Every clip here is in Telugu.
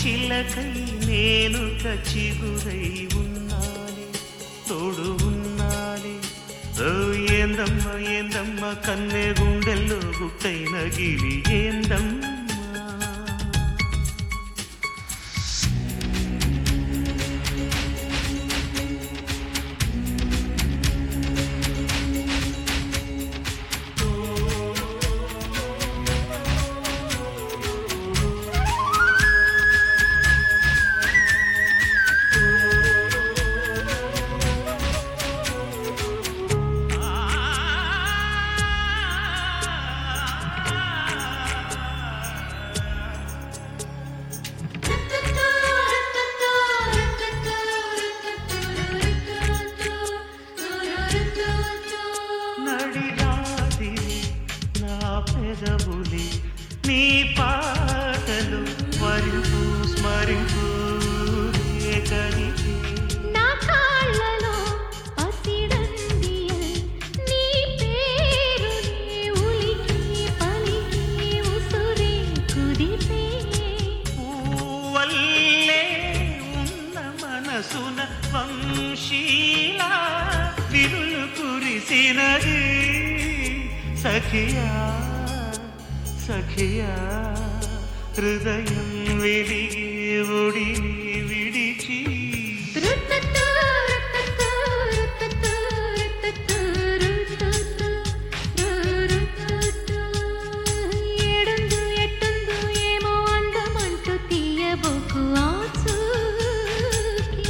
చిలకై నేను చిగురై ఉన్నానే తోడు ఉన్నానే ఓ ఏందమ్మ ఏందమ్మ కన్నె గుండెల్లో గుట్టైన గిలి ఏందమ్మా నడిరాదిరి నా పెదవులి నీ పాటలు వరింపు స్మరింపు ఏకరికి నా కాళ్ళలో పసిడందియల్ నీ పేరునే ఉలికి పలికి ఉసురే కుదిపే పూవల్లే ఉన్న మనసున వంశీలా విరులు కురిసినది సఖియా సఖియా హృదయం వెలిగి ఒడిని విడిచి రుత్తత్తు రుత్తత్తు రుత్తత్తు రుత్తత్తు రుత్తత్తు ఏడుందు ఎట్టుందు ఏమో అందమంటూ తీయబోకు ఆచూకీ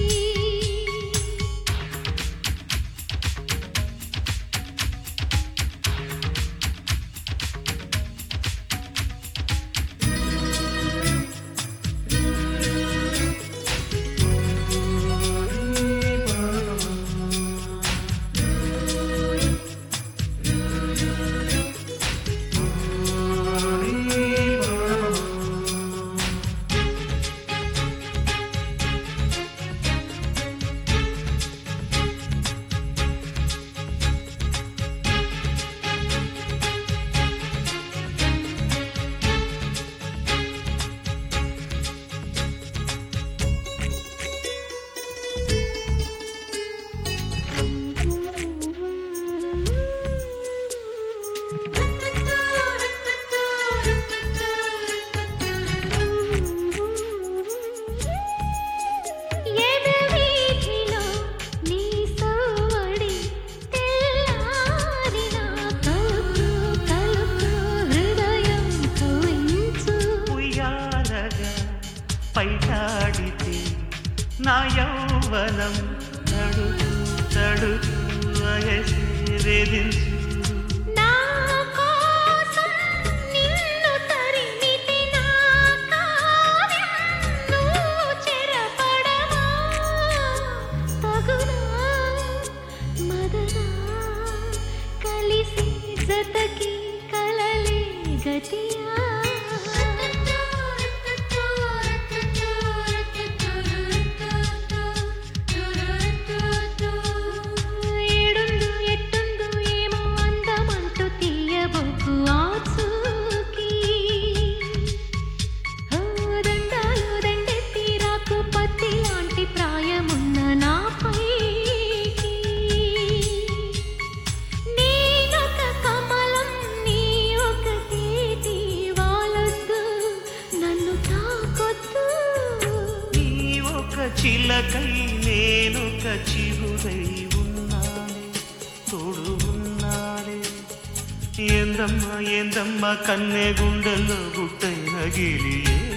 ఎదవీధిలో నీ సవ్వడి తెల్లారిన కలుపు కలుపు హృదయం కవించు ఉయ్యాలగా పైటాడితే నా యౌవనం తడుతూ తడుతూ వయసే వేధించు నా కోసం నిన్ను తరిమితే నా కావ్యం నువ్వు చెరపడవా తగునా మదనా కలిసి జతకి కలలే గతియా ఏడుందు ఎట్టుందు ఏమో అందమంటూ తీయబోకు ఆచూకీ ఓ దండాలు దండెత్తి రాకు పత్తి లాంటి ప్రాయమున్న నాపైకి నేనొక కమలం నీ ఒక తేటి వాలొద్దు నన్ను తాకొద్దు నీ ఒక చిలకై నేనొక చిగురై ఉన్నానే తోడు ఉన్నానే ఏందమ్మా ఏందమ్మా కన్నె గుండెల్లో గుట్టైన గిలియే